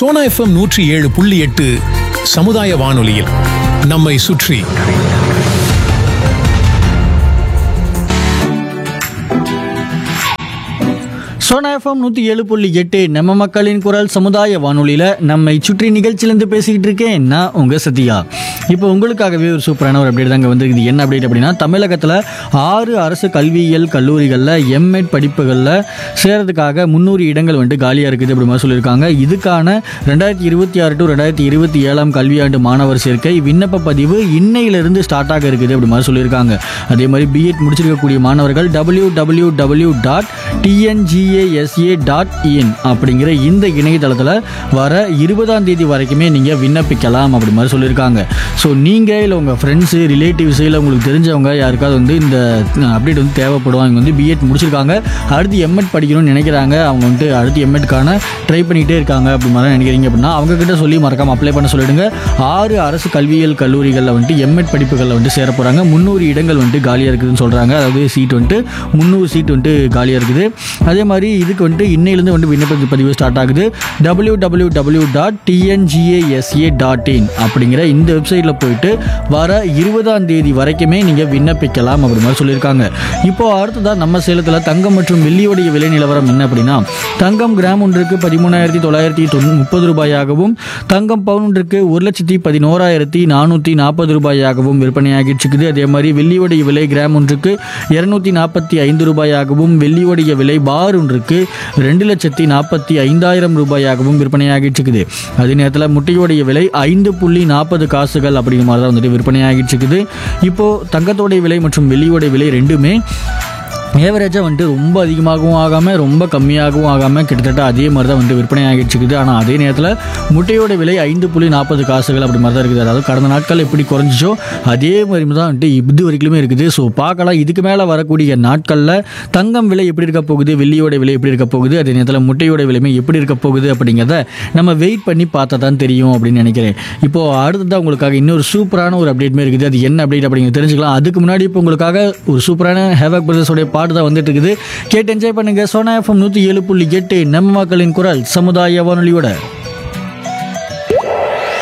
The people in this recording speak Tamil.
சோனா எஃப்எம் நூற்றி ஏழு புள்ளி எட்டு சமுதாய வானொலியில் நம்மை சுற்றி சோனா எஃப்எம் நூற்றி ஏழு புள்ளி எட்டு நம்ம மக்களின் குரல் சமுதாய வானொலியில் நம்மை சுற்றி நிகழ்ச்சியிலேருந்து பேசிக்கிட்டு இருக்கேன் நான் உங்கள் சத்யா இப்போ உங்களுக்காகவே ஒரு சூப்பரான ஒரு அப்டேட் தாங்க வந்திருக்குது என்ன அப்டேட் அப்படின்னா தமிழகத்தில் ஆறு அரசு கல்வியியல் கல்லூரிகளில் எம்எட் படிப்புகளில் சேர்றதுக்காக முந்நூறு இடங்கள் வந்துட்டு காலியாக இருக்குது அப்படி மாதிரி சொல்லியிருக்காங்க இதுக்கான ரெண்டாயிரத்தி இருபத்தி ஆறு டு ரெண்டாயிரத்தி இருபத்தி ஏழாம் கல்வியாண்டு மாணவர் சேர்க்கை விண்ணப்ப பதிவு இன்னையிலிருந்து ஸ்டார்ட் ஆக இருக்குது அப்படி மாதிரி சொல்லியிருக்காங்க அதே மாதிரி பிஎட் முடிச்சிருக்கக்கூடிய மாணவர்கள் W W W dot TNGASA dot in அப்படிங்கிற இந்த இணையதளத்தில் வர இருபதாம் தேதி வரைக்குமே நீங்கள் விண்ணப்பிக்கலாம் அப்படி மாதிரி சொல்லியிருக்காங்க ஸோ நீங்கள் இல்லை உங்கள் ஃப்ரெண்ட்ஸு ரிலேட்டிவ்ஸ் இல்லை உங்களுக்கு தெரிஞ்சவங்க யாருக்காவது வந்து இந்த அப்டேட் வந்து தேவைப்படும் அவங்க வந்து பிஎட் முடிச்சிருக்காங்க அடுத்து எம்எட் படிக்கணும்னு நினைக்கிறாங்க அவங்க வந்துட்டு அடுத்து எம்எட்கான ட்ரை பண்ணிகிட்டே இருக்காங்க அப்படி மாதிரி நினைக்கிறீங்க அப்படின்னா அவங்க கிட்ட சொல்லி மறக்காம அப்ளை பண்ண சொல்லிடுங்க ஆறு அரசு கல்வியியல் கல்லூரிகளில் வந்துட்டு எம்எட் படிப்புகளில் வந்துட்டு சேர போகிறாங்க முந்நூறு இடங்கள் வந்துட்டு காலியாக இருக்குதுன்னு சொல்கிறாங்க அதாவது சீட் வந்துட்டு முந்நூறு சீட் வந்துட்டு காலியாக இருக்குது அதே மாதிரி இதுக்கு வந்துட்டு இன்னையிலேருந்து வந்து விண்ணப்ப பதிவு ஸ்டார்ட் ஆகுது W W W dot TNGASA dot in அப்படிங்கிற இந்த வெப்சைட்டில் போயிட்டு வர இருபதாம் தேதி வரைக்குமே நீங்கள் விண்ணப்பிக்கலாம் அப்படி மாதிரி சொல்லியிருக்காங்க இப்போ அடுத்ததாக நம்ம சேலத்தில் தங்கம் மற்றும் வெள்ளியோடைய விலை நிலவரம் என்ன அப்படின்னா தங்கம் கிராம் ஒன்றுக்கு பதிமூணாயிரத்தி தொள்ளாயிரத்தி தொண்ணூ முப்பது ரூபாயாகவும் தங்கம் பவுன் ஒன்றுக்கு ஒரு லட்சத்தி பதினோராயிரத்தி நானூற்றி நாற்பது ரூபாயாகவும் விற்பனையாகிட்டு இருக்குது அதே மாதிரி வெள்ளியோடைய விலை கிராம் ஒன்றுக்கு இரநூத்தி நாற்பத்தி ஐந்து ரூபாயாகவும் வெள்ளியோடைய விலை பார் ஒன்றுக்கு ரெண்டு லட்சத்தி நாற்பத்தி ஐந்தாயிரம் ரூபாயாகவும் விற்பனையாகிட்டு இருக்குது அதே நேரத்தில் முட்டையோடைய விலை ஐந்து புள்ளி நாற்பது காசுகள் அப்படிங்கிற மாதிரி தான் வந்துட்டு விற்பனையாகிட்டு இருக்குது இப்போது தங்கத்தோடைய விலை மற்றும் வெள்ளியோடைய விலை ரெண்டுமே ஏவரேஜாக வந்துட்டு ரொம்ப அதிகமாகவும் ஆகாமல் ரொம்ப கம்மியாகவும் ஆகாமல் கிட்டத்தட்ட அதே மாதிரி தான் வந்துட்டு விற்பனை ஆகிட்டு இருக்குது ஆனால் அதே நேரத்தில் முட்டையோட விலை ஐந்து புள்ளி நாற்பது காசுகள் அப்படி மாதிரி தான் இருக்குது அதாவது கடந்த நாட்கள் எப்படி குறைஞ்சிச்சோ அதே மாதிரி தான் வந்துட்டு இது வரைக்குமே இருக்குது ஸோ பார்க்கலாம் இதுக்கு மேலே வரக்கூடிய நாட்களில் தங்கம் விலை எப்படி இருக்க போகுது வெள்ளியோட விலை எப்படி இருக்க போகுது அதே நேரத்தில் முட்டையோட விலையுமே எப்படி இருக்க போகுது அப்படிங்கிறத நம்ம வெயிட் பண்ணி பார்த்தா தான் தெரியும் அப்படின்னு நினைக்கிறேன் இப்போது அடுத்ததான் உங்களுக்காக இன்னொரு சூப்பரான ஒரு அப்டேட்மே இருக்குது அது என்ன அப்டேட் அப்படிங்கிறது தெரிஞ்சுக்கலாம் அதுக்கு முன்னாடி இப்போ உங்களுக்காக ஒரு சூப்பரான ஹேவக் பிரதர்ஸோடைய பாட்டு தான் வந்துட்டு இருக்குது கேட்டு என்ஜாய் பண்ணுங்க சோனா எஃப்எம் நூற்றி ஏழு புள்ளி எட்டு நம்ம மக்களின் குரல் சமுதாய வானொலியோட